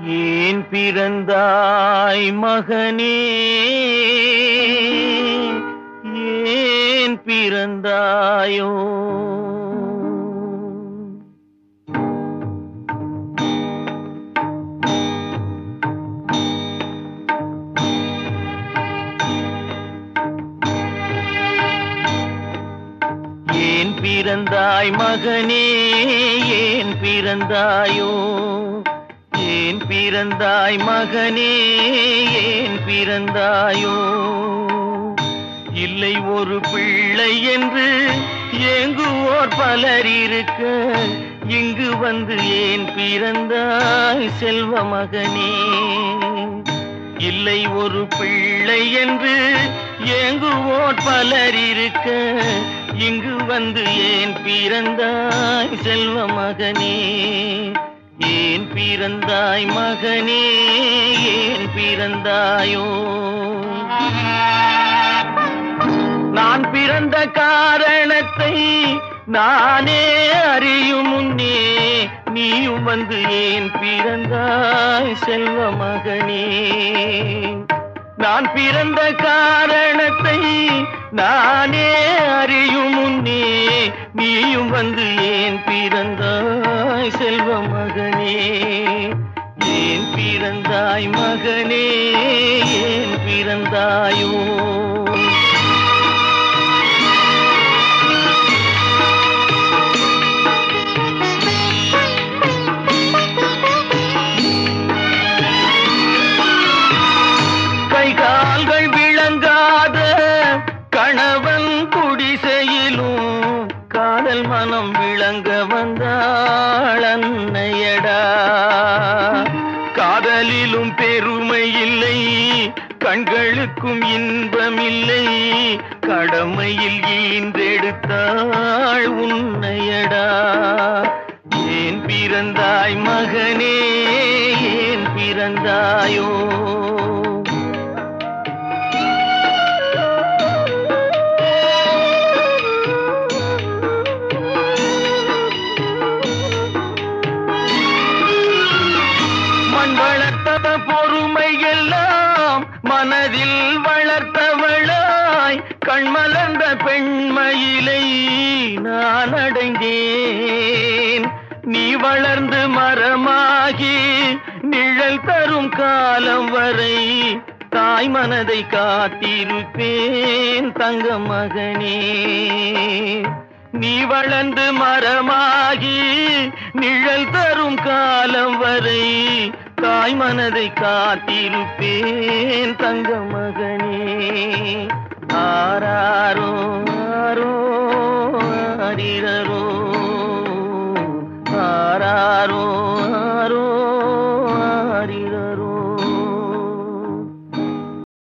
ஏன் பிறந்தாய் மகனே ஏன் பிறந்தாயோ ஏன் பிறந்தாய் மகனே ஏன் பிறந்தாயோ ஏன் பிறந்தாய் மகனே ஏன் பிறந்தாயோ இல்லை ஒரு பிள்ளை என்று ஏங்குவோர் பலர் இருக்க இங்கு வந்து ஏன் பிறந்தாய் செல்வ மகனே இல்லை ஒரு பிள்ளை என்று ஏங்குவோர் பலர் இருக்க இங்கு வந்து ஏன் பிறந்தாய் செல்வ மகனே ஏன் பிறந்தாய் மகனே ஏன் பிறந்தாயோ நான் பிறந்த காரணத்தை நானே அறியும் முன்னே நீயும் வந்து ஏன் பிறந்தாய் செல்வ மகனே நான் பிறந்த காரணத்தை நானே அறியும் முன்னே நீயும் வந்து ஏன் பிறந்தாய் செல்வ மகனே ஏன் பிறந்தாய் மகனே ஏன் பிறந்தாயோ கை கால்கள் விளங்காத கணவன் குடிசையிலும் காதல் மனம் விளங்க வந்தாள் அன்னையடா காதலிலும் பெருமை இல்லை கண்களுக்கும் இன்பமில்லை கடமையில் ஈன்றெடுத்தாள் உன்னையடா ஏன் பிறந்தாய் மகனே ஏன் பிறந்தாயோ மண் வளர்த்த பொறுமை எல்லாம் மனதில் வளர்த்தவளாய் கண்மலர்ந்த பெண்மயிலை நான் அடைந்தேன் நீ வளர்ந்து மரமாகி நிழல் தரும் காலம் வரை தாய் மனதை காத்திருப்பேன் தங்க மகனே நீ வளர்ந்து மரமாகி நிழல் தரும் காலம் வரை தாய் மனதை காத்திருப்பேன் தங்க மகனே ஆராரோ